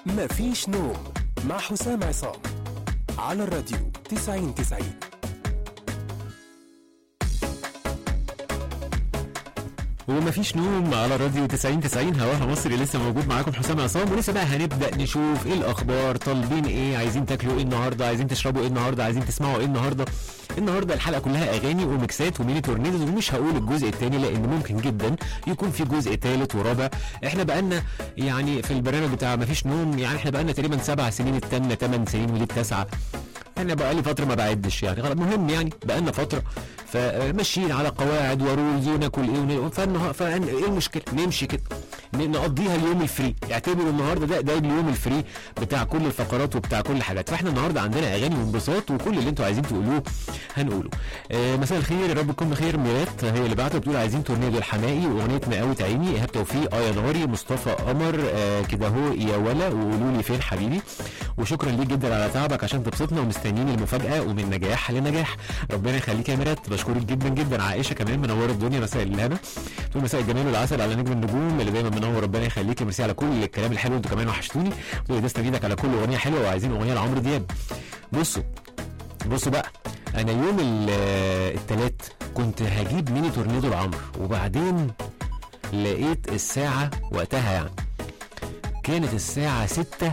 مفيش نوم مع حسام عصام على الراديو 90 90 ومفيش نوم على راديو 90 90 هواها مصري لسه موجود معاكم حسام عصام ولسه بقى هنبدا نشوف ايه الاخبار طالبين ايه عايزين تاكلوا ايه النهارده عايزين تشربوا ايه النهارده عايزين تسمعوا ايه النهارده النهارده الحلقه كلها اغاني وميكسات وميني تورنيدوز ومش هقول الجزء الثاني لان ممكن جدا يكون في جزء ثالث ورابع احنا بقالنا يعني في البرنامج بتاع مفيش نوم يعني احنا بقالنا تقريبا سبع سنين التامنه ثمان سنين ودي التاسعه انا بقى لي فتره ما بعدش يعني غلط مهم يعني بقى لنا فتره فماشيين على قواعد ورولز وناكل ايه ون- فالنها- فايه المشكله نمشي كده ن- نقضيها اليوم الفري اعتبروا النهارده ده ده اليوم الفري بتاع كل الفقرات وبتاع كل الحاجات فاحنا النهارده عندنا اغاني وانبساط وكل اللي انتوا عايزين تقولوه هنقوله آه مساء الخير يا رب تكون بخير ميرات هي اللي بعتها بتقول عايزين تورنيدو الحمائي واغنيه مقاوة عيني ايهاب توفيق اه يا نهاري مصطفى قمر آه كده هو يا ولا وقولوا لي فين حبيبي وشكرا ليك جدا على تعبك عشان تبسطنا ومستنيين المفاجاه ومن نجاح لنجاح ربنا يخليك يا ميرات بشكرك جدا جدا عائشه كمان منوره الدنيا مساء الهنا تقول مساء الجمال والعسل على نجم النجوم اللي دايما منور ربنا يخليك ميرسي على كل الكلام الحلو انتوا كمان وحشتوني تقول تسلم ايدك على كل اغنيه حلوه وعايزين اغنيه لعمرو دياب بصوا بصوا بقى انا يوم الثلاث كنت هجيب ميني تورنيدو لعمرو وبعدين لقيت الساعه وقتها يعني كانت الساعه 6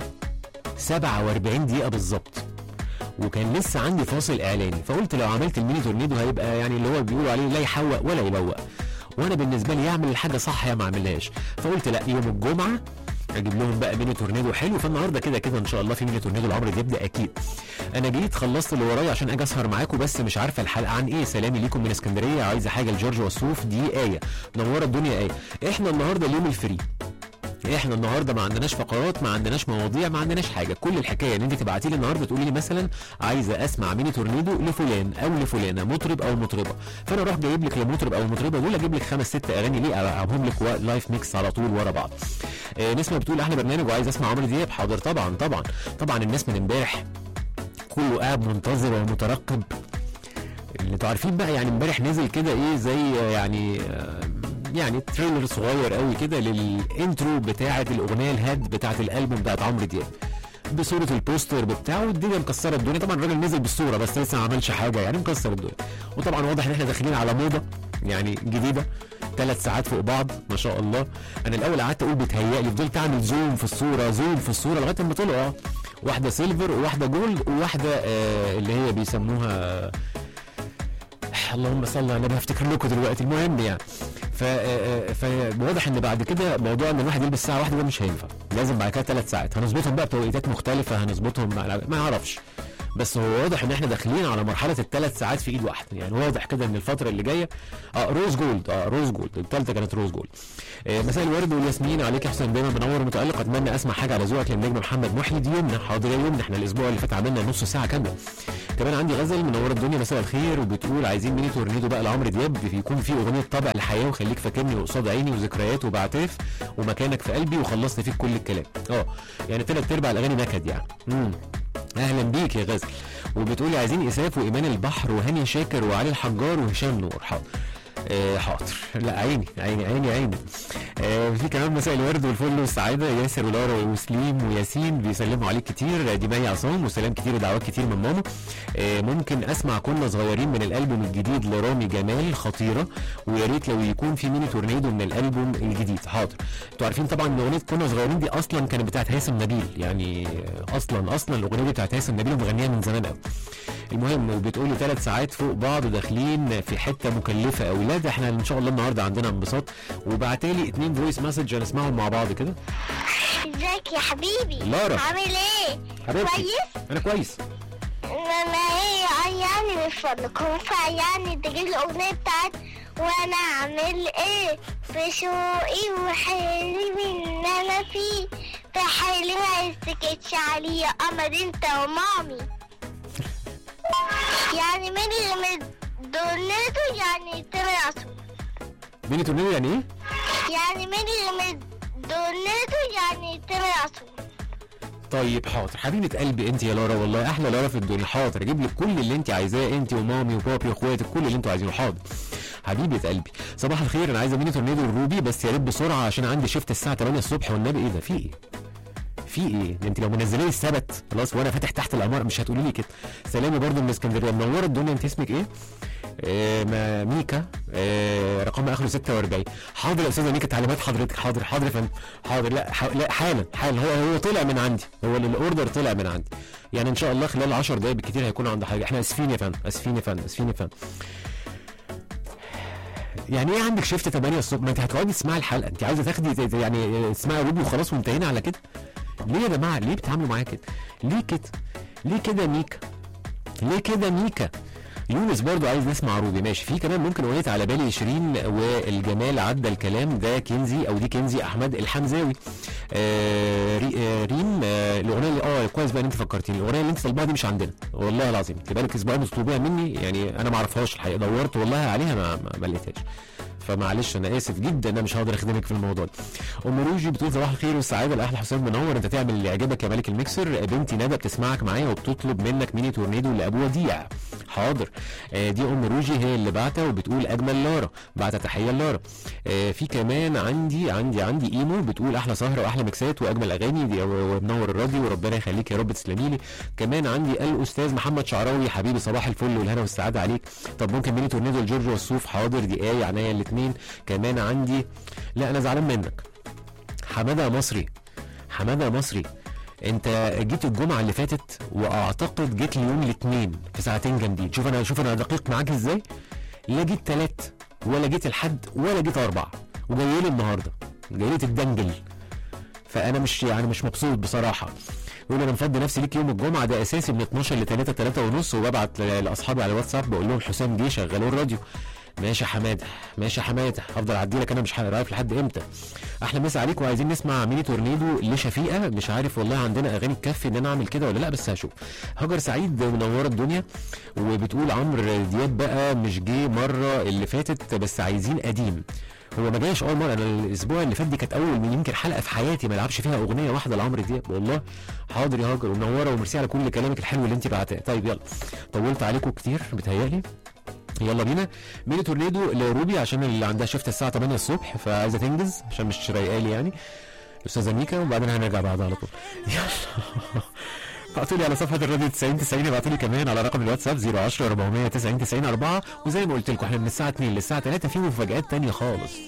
47 دقيقه بالظبط وكان لسه عندي فاصل اعلاني فقلت لو عملت الميني تورنيدو هيبقى يعني اللي هو بيقولوا عليه لا يحوق ولا يبوق وانا بالنسبه لي يعمل الحاجه صح يا ما اعملهاش فقلت لا يوم الجمعه اجيب لهم بقى ميني تورنيدو حلو فالنهارده كده كده ان شاء الله في ميني تورنيدو لعمرو دياب ده اكيد انا جيت خلصت اللي ورايا عشان اجي اسهر معاكم بس مش عارفه الحلقه عن ايه سلامي ليكم من اسكندريه عايزه حاجه لجورج وسوف دي ايه منوره الدنيا ايه احنا النهارده اليوم الفري احنا النهارده ما عندناش فقرات ما عندناش مواضيع ما عندناش حاجه كل الحكايه ان انت تبعتي لي النهارده تقولي لي مثلا عايزه اسمع ميني تورنيدو لفلان او لفلانه مطرب او مطربه فانا اروح جايب لك المطرب او المطربه دول اجيب لك خمس ست اغاني ليه العبهم لك وا- لايف ميكس على طول ورا بعض آه نسمه بتقول احلى برنامج وعايز اسمع عمرو دياب حاضر طبعا طبعا طبعا الناس من امبارح كله قاعد منتظر ومترقب اللي انتوا عارفين بقى يعني امبارح نزل كده ايه زي يعني آه، يعني تريلر صغير قوي كده للانترو بتاعه الاغنيه الهاد بتاعه الالبوم بتاعه عمرو دياب بصوره البوستر بتاعه والدنيا مكسره الدنيا طبعا الراجل نزل بالصوره بس لسه ما عملش حاجه يعني مكسر الدنيا وطبعا واضح ان احنا داخلين على موضه يعني جديده ثلاث ساعات فوق بعض ما شاء الله انا الاول قعدت اقول بيتهيألي فضلت اعمل زوم في الصوره زوم في الصوره لغايه ما طلعوا اه واحده سيلفر وواحده جولد وواحده آه اللي هي بيسموها اللهم صل على النبي هفتكر لكم دلوقتي المهم يعني ف فواضح ان بعد كده موضوع ان الواحد يلبس ساعه واحده ده مش هينفع لازم بعد كده ثلاث ساعات هنظبطهم بقى بتوقيتات مختلفه هنظبطهم مع- ما اعرفش بس هو واضح ان احنا داخلين على مرحله الثلاث ساعات في ايد واحده يعني واضح كده ان الفتره اللي جايه اه روز جولد اه روز جولد الثالثه كانت روز جولد آه مساء الورد والياسمين عليك يا حسين دايما منور ومتالق اتمنى اسمع حاجه على ذوقك للنجم محمد محي دي يومنا حاضر يا يومنا احنا الاسبوع اللي فات عملنا نص ساعه كامله كمان عندي غزل منوره الدنيا مساء الخير وبتقول عايزين ميني تورنيدو بقى لعمرو دياب يكون في اغنيه طابع الحياه وخليك فاكرني وقصاد عيني وذكريات وبعترف ومكانك في قلبي وخلصت فيك كل الكلام اه يعني ثلاث ارباع الاغاني نكد يعني امم اهلا بيك يا غزل وبتقولي عايزين اساف وايمان البحر وهاني شاكر وعلي الحجار وهشام نور حاضر آه حاضر لا عيني عيني عيني عيني آه في كمان مساء الورد والفل والسعاده ياسر ولارا وسليم وياسين بيسلموا عليك كتير دي مي عصام وسلام كتير ودعوات كتير من ماما آه ممكن اسمع كنا صغيرين من الالبوم الجديد لرامي جمال خطيره ويا ريت لو يكون في ميني تورنيدو من الالبوم الجديد حاضر انتوا عارفين طبعا ان اغنيه كنا صغيرين دي اصلا كانت بتاعت هيثم نبيل يعني آه، اصلا اصلا الاغنيه دي بتاعت هيثم نبيل ومغنيها من زمان قوي المهم وبتقولي ثلاث ساعات فوق بعض وداخلين في حته مكلفه قوي لا ده احنا ان شاء الله النهارده عندنا انبساط وبعتالي اتنين فويس مسج هنسمعهم مع بعض كده ازيك يا حبيبي لارا. عامل ايه حبيبتي كويس انا كويس ما ايه يعني من فضلك ينفع يعني تجيب الاغنيه بتاعت وانا اعمل ايه في شوقي وحلمي ان انا فيه في حلمي ما يسكتش عليه يا قمر انت ومامي يعني مين اللي مدونته يعني تامر عاشور ميني تورنيدو يعني ايه؟ يعني مين اللي مدونته يعني تامر عاشور طيب حاضر حبيبه قلبي انت يا لارا والله احلى لارا في الدنيا حاضر اجيب لك كل اللي انت عايزاه انت ومامي وبابي واخواتك كل اللي انتوا عايزينه حاضر حبيبه قلبي صباح الخير انا عايزه ميني تورنيدو الروبي بس يا ريت بسرعه عشان عندي شيفت الساعه 8 الصبح والنبي ايه ده في ايه في ايه انت لو منزله لي السبت خلاص وانا فاتح تحت الامر مش هتقولي لي كده سلامي برضو من اسكندريه منوره الدنيا انت اسمك ايه آه ما- ميكا آه رقم اخره 46 حاضر يا استاذه ميكا تعليمات حضرتك حاضر حاضر يا فندم حاضر لا ح... لا حالا حالا هو هو طلع من عندي هو اللي الاوردر طلع من عندي يعني ان شاء الله خلال 10 دقايق بالكتير هيكون عند حاجه احنا اسفين يا فندم اسفين يا فندم اسفين يا فندم يعني ايه عندك شيفت 8 الصبح ما انت هتقعدي تسمعي الحلقه انت عايزه تاخدي زي- زي- يعني اسمعي روبي وخلاص وانتهينا على كده ليه يا جماعه ليه بتعاملوا معايا كده ليه كده ليه كده يا ميكا ليه كده ميكا يونس برضو عايز نسمع روبي ماشي في كمان ممكن اغنيه على بالي شيرين والجمال عدى الكلام ده كنزي او دي كنزي احمد الحمزاوي آه ري آه ريم آه الاغنيه اللي اه كويس بقى ان انت فكرتيني الاغنيه اللي انت طالباها دي مش عندنا والله العظيم تبقى لك اسبوعين بتطلبيها مني يعني انا ما اعرفهاش الحقيقه دورت والله عليها ما ما, ما لقيتهاش فمعلش انا اسف جدا انا مش هقدر اخدمك في الموضوع ده ام روجي بتقول صباح الخير والسعاده لاحلى حسام منور انت تعمل اللي يعجبك يا ملك الميكسر بنتي ندى بتسمعك معايا وبتطلب منك ميني تورنيدو لابو وديع حاضر آه دي ام روجي هي اللي بعتها وبتقول اجمل لارا بعتها تحيه لارا آه في كمان عندي عندي عندي ايمو بتقول احلى سهره واحلى ميكسات واجمل اغاني دي ومنور الراديو وربنا يخليك يا رب تسلمي لي كمان عندي الاستاذ محمد شعراوي حبيبي صباح الفل والهنا والسعاده عليك طب ممكن ميني تورنيدو لجورج والصوف حاضر دي ايه عينيا الاثنين كمان عندي لا انا زعلان منك حماده مصري حماده مصري انت جيت الجمعه اللي فاتت واعتقد جيت اليوم الاثنين في ساعتين جامدين شوف انا شوف انا دقيق معاك ازاي لا جيت تلات ولا جيت الحد ولا جيت اربع وجاي لي النهارده جاي لي تتدنجل فانا مش يعني مش مبسوط بصراحه يقول انا مفضي نفسي ليك يوم الجمعه ده اساسي من 12 ل 3 3 ونص وببعت ل- لاصحابي على الواتساب بقول لهم حسام جه شغلوا الراديو ماشي يا حماده ماشي يا حماده هفضل اعدي لك انا مش عارف لحد امتى احلى مسا عليك وعايزين نسمع ميني تورنيدو لشفيقه مش عارف والله عندنا اغاني تكفي ان انا اعمل كده ولا لا بس هشوف هاجر سعيد منوره الدنيا وبتقول عمرو دياب بقى مش جه مره اللي فاتت بس عايزين قديم هو ما جاش اول مره انا الاسبوع اللي فات دي كانت اول من يمكن حلقه في حياتي ما لعبش فيها اغنيه واحده لعمرو دياب والله حاضر يا هاجر ومنوره وميرسي على كل كلامك الحلو اللي انت بعتاه طيب يلا طولت عليكم كتير بتهيألي يلا بينا ميني تورنيدو لروبي عشان اللي عندها شفت الساعه 8 الصبح فعايزه تنجز عشان مش رايقالي يعني استاذه ميكا وبعدين هنرجع بعدها على طول يلا ابعتوا لي على صفحه الراديو 90 90 ابعتوا لي كمان على رقم الواتساب 010 490 90 4 وزي ما قلت لكم احنا من الساعه 2 للساعه 3 في مفاجات تانية خالص